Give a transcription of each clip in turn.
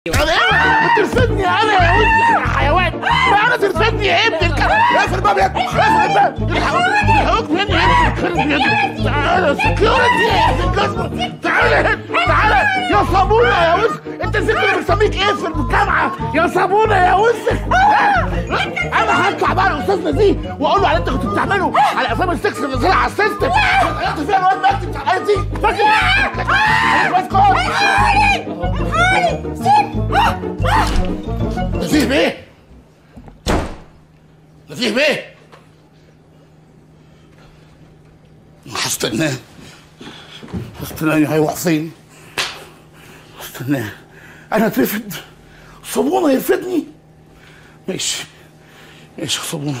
انا ترفدني انا يا وسخ يا حيوان انا ترفدني يا ابن الكلب اقفل الباب يا ابني اقفل الباب الحقوق مني يا ابن الكلب تعالى سكيورتي يا ابن الجزمه تعالى هنا تعالى يا صابونه يا وسخ انت نسيت اللي بنسميك ايه في الجامعه يا صابونه يا وسخ انا هطلع بقى الاستاذ نزيه واقول له على اللي انت كنت بتعمله على افلام السكس اللي نزلها على السيستم غيرت فيها الواد مجدي بتاع الاي تي فاكر بس نزيه بيه نزيه بيه هستناه هستناه هيروح فين هستناه انا اترفد صابونه يرفدني ماشي ماشي يا صابونه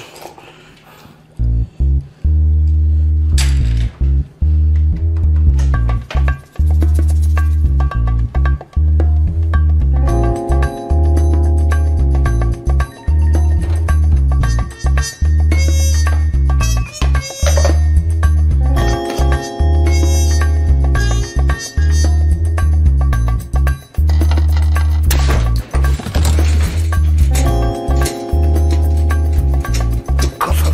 كسر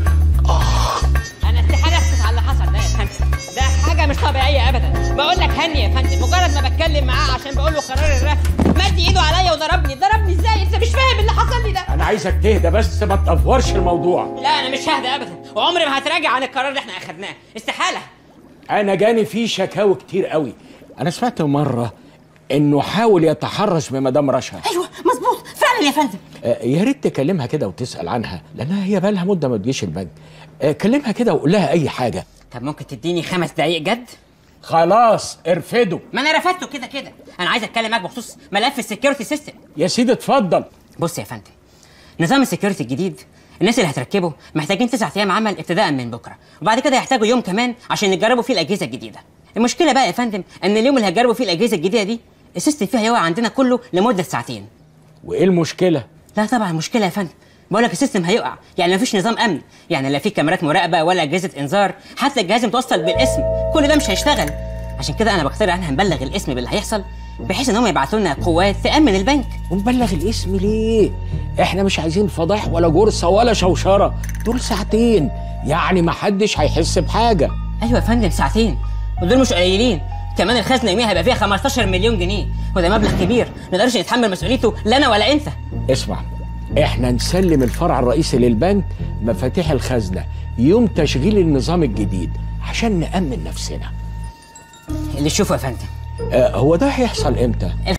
انا استحاله اسكت على اللي حصل ده يا فندم ده حاجه مش طبيعيه ابدا بقول لك هني يا فندم مجرد ما بتكلم معاه عشان بقول له قرار الرفض مد ايده عليا وضربني ضربني ازاي انت مش فاهم اللي حصل لي ده انا عايزك تهدى بس ما تطورش الموضوع لا انا مش ههدى ابدا وعمري ما هتراجع عن القرار اللي احنا اخدناه استحاله انا جاني فيه شكاوي كتير قوي انا سمعت مره انه حاول يتحرش بمدام رشا ايوه مظبوط فعلا يا فندم آه، يا ريت تكلمها كده وتسال عنها لانها هي بقالها مده ما تجيش البنك آه، كلمها كده وقول لها اي حاجه طب ممكن تديني خمس دقايق جد خلاص ارفده ما انا رفضته كده كده انا عايز اتكلم معاك بخصوص ملف السكيورتي سيستم يا سيدي اتفضل بص يا فندم نظام السكيورتي الجديد الناس اللي هتركبه محتاجين تسعة ايام عمل ابتداء من بكره وبعد كده يحتاجوا يوم كمان عشان يجربوا فيه الاجهزه الجديده المشكله بقى يا فندم ان اليوم اللي هيجربوا فيه الاجهزه الجديده دي السيستم فيها يقع عندنا كله لمده ساعتين وايه المشكله لا طبعا مشكله يا فندم بقول لك السيستم هيقع يعني مفيش نظام امن يعني لا في كاميرات مراقبه ولا اجهزه انذار حتى الجهاز متوصل بالاسم كل ده مش هيشتغل عشان كده انا بقترح ان هنبلغ الاسم باللي هيحصل بحيث ان هم يبعتوا لنا قوات تامن البنك ونبلغ الاسم ليه احنا مش عايزين فضايح ولا جرثه ولا شوشره دول ساعتين يعني ما حدش هيحس بحاجه ايوه يا فندم ساعتين ودول مش قليلين كمان الخزنه يوميها هيبقى فيها 15 مليون جنيه وده مبلغ كبير ما نقدرش نتحمل مسؤوليته لا انا ولا انت اسمع احنا نسلم الفرع الرئيسي للبنك مفاتيح الخزنه يوم تشغيل النظام الجديد عشان نأمن نفسنا اللي تشوفه يا فندم آه هو ده هيحصل امتى